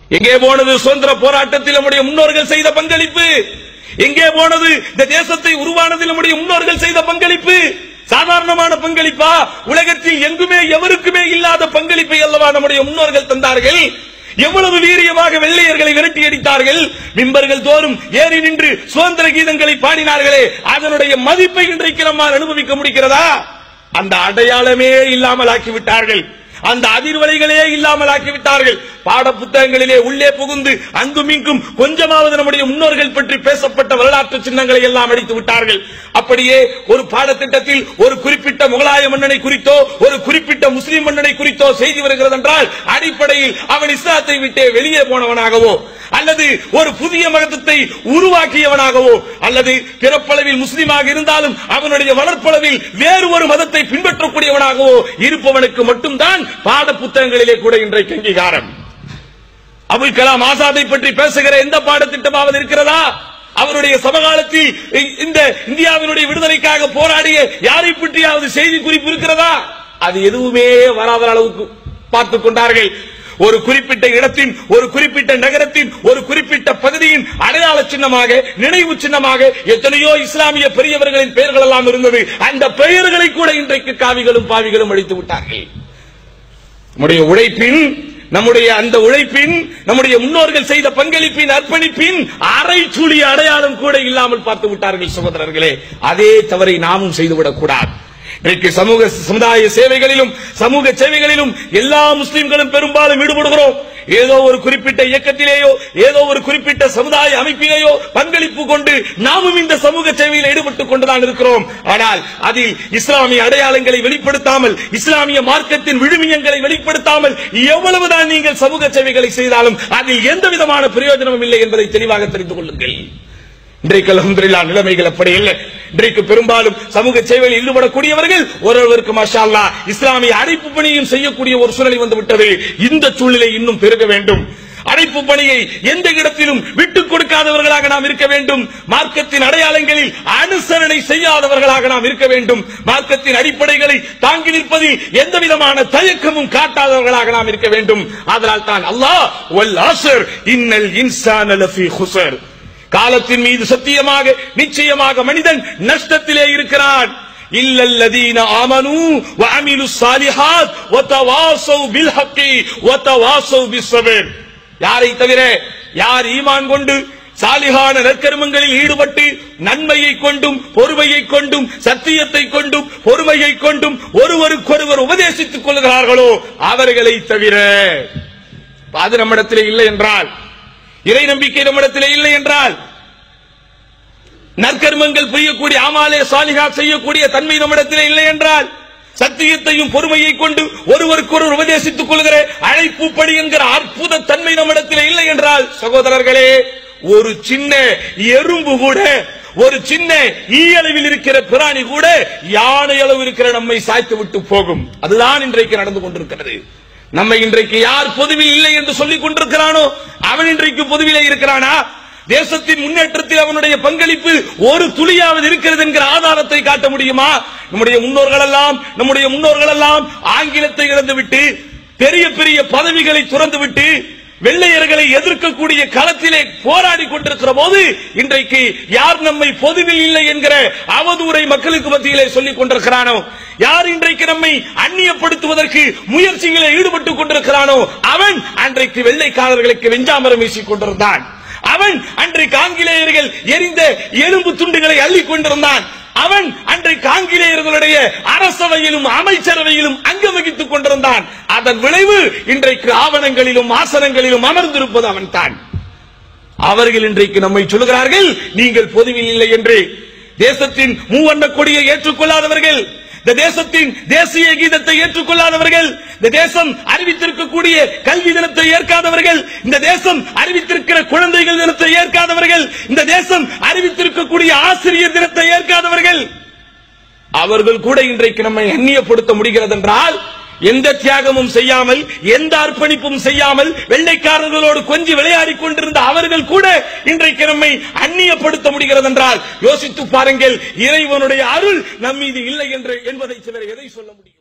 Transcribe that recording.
எங்கே போனது சுதந்திர போராட்டத்தில் நம்முடைய முன்னோர்கள் செய்த பங்களிப்பு எங்கே போனது இந்த தேசத்தை உருவானதில் நம்முடைய முன்னோர்கள் செய்த பங்களிப்பு சாதாரணமான பங்களிப்பா உலகத்தில் எங்குமே எவருக்குமே இல்லாத பங்களிப்பை அல்லவா நம்முடைய முன்னோர்கள் தந்தார்கள் எவ்வளவு வீரியமாக வெள்ளையர்களை விரட்டி அடித்தார்கள் மிம்பர்கள் தோறும் ஏறி நின்று சுதந்திர கீதங்களை பாடினார்களே அதனுடைய மதிப்பை இன்றைக்கு நம்மால் அனுபவிக்க முடிகிறதா அந்த அடையாளமே இல்லாமல் ஆக்கிவிட்டார்கள் அந்த அதிர்வலைகளே இல்லாமல் ஆக்கிவிட்டார்கள் பாட புத்தகங்களிலே உள்ளே புகுந்து அங்கும் இங்கும் கொஞ்சமாவது நம்முடைய முன்னோர்கள் பற்றி பேசப்பட்ட வரலாற்று சின்னங்களை எல்லாம் அடித்து விட்டார்கள் அப்படியே ஒரு பாடத்திட்டத்தில் ஒரு குறிப்பிட்ட முகலாய மன்னனை குறித்தோ ஒரு குறிப்பிட்ட முஸ்லிம் மன்னனை குறித்தோ செய்தி வருகிறது என்றால் அடிப்படையில் அவன் இஸ்லாத்தை விட்டே வெளியே போனவனாகவோ அல்லது ஒரு புதிய மதத்தை உருவாக்கியவனாகவோ அல்லது பிறப்பளவில் முஸ்லிமாக இருந்தாலும் அவனுடைய வளர்ப்பளவில் வேறு ஒரு மதத்தை பின்பற்றக்கூடியவனாகவோ இருப்பவனுக்கு மட்டும்தான் பாட புத்தகங்களிலே கூட இன்றைக்கு அங்கீகாரம் அபுல் கலாம் ஆசாதை பற்றி பேசுகிற எந்த பாடத்திட்டமாவது இருக்கிறதா அவருடைய சமகாலத்தில் இ- இந்த இந்தியாவினுடைய விடுதலைக்காக போராடிய யாரை பற்றியாவது செய்தி குறிப்பு இருக்கிறதா அது எதுவுமே வராத அளவுக்கு பார்த்துக் கொண்டார்கள் ஒரு குறிப்பிட்ட இடத்தின் ஒரு குறிப்பிட்ட நகரத்தின் ஒரு குறிப்பிட்ட பகுதியின் அடையாள சின்னமாக நினைவு சின்னமாக எத்தனையோ இஸ்லாமிய பெரியவர்களின் பெயர்கள் எல்லாம் இருந்தது அந்த பெயர்களை கூட இன்றைக்கு காவிகளும் பாவிகளும் அடித்து விட்டார்கள் நம்முடைய உழைப்பின் நம்முடைய அந்த உழைப்பின் நம்முடைய முன்னோர்கள் செய்த பங்களிப்பின் அர்ப்பணிப்பின் அரை சுழி அடையாளம் கூட இல்லாமல் பார்த்து விட்டார்கள் சகோதரர்களே அதே தவறை நாமும் செய்துவிடக் கூடாது இன்றைக்கு சமூக சமுதாய சேவைகளிலும் சமூக சேவைகளிலும் எல்லா முஸ்லிம்களும் பெரும்பாலும் ஈடுபடுகிறோம் ஏதோ ஒரு குறிப்பிட்ட இயக்கத்திலேயோ ஏதோ ஒரு குறிப்பிட்ட சமுதாய அமைப்பிலேயோ பங்களிப்பு கொண்டு நாமும் இந்த சமூக சேவையில் ஈடுபட்டுக் கொண்டுதான் இருக்கிறோம் ஆனால் அதில் இஸ்லாமிய அடையாளங்களை வெளிப்படுத்தாமல் இஸ்லாமிய மார்க்கத்தின் விழுமியங்களை வெளிப்படுத்தாமல் எவ்வளவுதான் நீங்கள் சமூக சேவைகளை செய்தாலும் அதில் எந்த விதமான பிரயோஜனமும் இல்லை என்பதை தெளிவாக தெரிந்து கொள்ளுங்கள் இன்றைக்கு அல்ஹம்துலில்லாஹ் நிலைமைகள் அப்படி இல்லை இன்றைக்கு பெரும்பாலும் சமூக சேவையில் ஈடுபடக்கூடியவர்கள் ஒருவருக்கு மாஷா அல்லாஹ் இஸ்லாமிய அழைப்பு பணியும் செய்யக்கூடிய ஒரு சூழ்நிலை வந்து விட்டது இந்த சூழ்நிலை இன்னும் பெருக வேண்டும் அழைப்பு பணியை எந்த இடத்திலும் விட்டுக் கொடுக்காதவர்களாக நாம் இருக்க வேண்டும் மார்க்கத்தின் அடையாளங்களில் அனுசரணை செய்யாதவர்களாக நாம் இருக்க வேண்டும் மார்க்கத்தின் அடிப்படைகளை தாங்கி நிற்பதில் எந்த விதமான தயக்கமும் காட்டாதவர்களாக நாம் இருக்க வேண்டும் அதனால் தான் அல்லாஹ் வல் ஆசர் இன்னல் இன்சான லஃபீ குஸர் காலத்தின் மீது சத்தியமாக நிச்சயமாக மனிதன் நஷ்டத்திலே இருக்கிறான் இல்லல்லதீன ஆமனு வஅமிலு ஸாலிஹாத் வதவாஸவ் பில் ஹக்கி வதவாஸவ் பிஸ்ஸபர் யாரை தவிர யார் ஈமான் கொண்டு சாலிகான நற்கர்மங்களில் ஈடுபட்டு நன்மையை கொண்டும் பொறுமையை கொண்டும் சத்தியத்தை கொண்டும் பொறுமையை கொண்டும் ஒருவருக்கொருவர் உபதேசித்துக் கொள்கிறார்களோ அவர்களை தவிர அது நம்மிடத்திலே இல்லை என்றால் இறை நம்பிக்கை நம்மிடத்திலே இல்லை என்றால் நற்கர்மங்கள் புரியக்கூடிய ஆமாலே சாலிகா செய்யக்கூடிய தன்மை நம்மிடத்திலே இல்லை என்றால் சத்தியத்தையும் பொறுமையை கொண்டு ஒருவருக்கொருவர் உபதேசித்துக் கொள்கிற அழைப்பு படி என்கிற அற்புத தன்மை நம்மிடத்திலே இல்லை என்றால் சகோதரர்களே ஒரு சின்ன எறும்பு கூட ஒரு சின்ன ஈயளவில் இருக்கிற பிராணி கூட யானை அளவு இருக்கிற நம்மை சாய்த்து விட்டு போகும் அதுதான் இன்றைக்கு நடந்து கொண்டிருக்கிறது நம்மை இன்றைக்கு யார் பொதுவில் இல்லை என்று சொல்லிக் கொண்டிருக்கிறானோ அவன் இன்றைக்கு பொதுவிலே இருக்கிறானா தேசத்தின் முன்னேற்றத்தில் அவனுடைய பங்களிப்பு ஒரு துளியாவது இருக்கிறது என்கிற ஆதாரத்தை காட்ட முடியுமா நம்முடைய முன்னோர்கள் எல்லாம் நம்முடைய முன்னோர்கள் எல்லாம் ஆங்கிலத்தை இழந்துவிட்டு பெரிய பெரிய பதவிகளை துறந்துவிட்டு வெள்ளையர்களை எதிர்க்கக்கூடிய களத்திலே போராடி கொண்டிருக்கிற போது இன்றைக்கு யார் நம்மை பொதுவில் இல்லை என்கிற அவதூறை மக்களுக்கு மத்தியிலே சொல்லிக் கொண்டிருக்கிறானோ யார் இன்றைக்கு நம்மை அந்நியப்படுத்துவதற்கு முயற்சிகளில் ஈடுபட்டுக் கொண்டிருக்கிறானோ அவன் அன்றைக்கு வெள்ளைக்காரர்களுக்கு வெஞ்சாமரம் வீசிக் கொண்டிருந்தான் அவன் அன்றைக்கு ஆங்கிலேயர்கள் எரிந்த எலும்பு துண்டுகளை அள்ளிக் கொண்டிருந்தான் அவன் அன்றைக்கு ஆங்கிலேயர்களுடைய அரசவையிலும் அமைச்சரவையிலும் அங்கம் வகித்துக் கொண்டிருந்தான் அதன் விளைவு இன்றைக்கு ஆவணங்களிலும் ஆசனங்களிலும் அமர்ந்திருப்பது அவன்தான் அவர்கள் இன்றைக்கு நம்மை சொல்லுகிறார்கள் நீங்கள் பொதுவில் இல்லை என்று தேசத்தின் மூவண்ண கொடியை ஏற்றுக்கொள்ளாதவர்கள் இந்த தேசத்தின் தேசிய கீதத்தை ஏற்றுக்கொள்ளாதவர்கள் இந்த தேசம் அறிவித்திருக்கக்கூடிய கல்வி தினத்தை ஏற்காதவர்கள் இந்த தேசம் அறிவித்திருக்கிற குழந்தைகள் தினத்தை ஏற்காதவர்கள் இந்த தேசம் அறிவித்திருக்கக்கூடிய ஆசிரியர் தினத்தை ஏற்காதவர்கள் அவர்கள் கூட இன்றைக்கு நம்மை அந்நியப்படுத்த முடிகிறது என்றால் எந்த தியாகமும் செய்யாமல் எந்த அர்ப்பணிப்பும் செய்யாமல் வெள்ளைக்காரர்களோடு கொஞ்சி விளையாடி கொண்டிருந்த அவர்கள் கூட இன்றைக்கு நம்மை அந்நியப்படுத்த முடிகிறது என்றால் யோசித்து பாருங்கள் இறைவனுடைய அருள் நம் மீது இல்லை என்று என்பதை சிலர் எதை சொல்ல முடியும்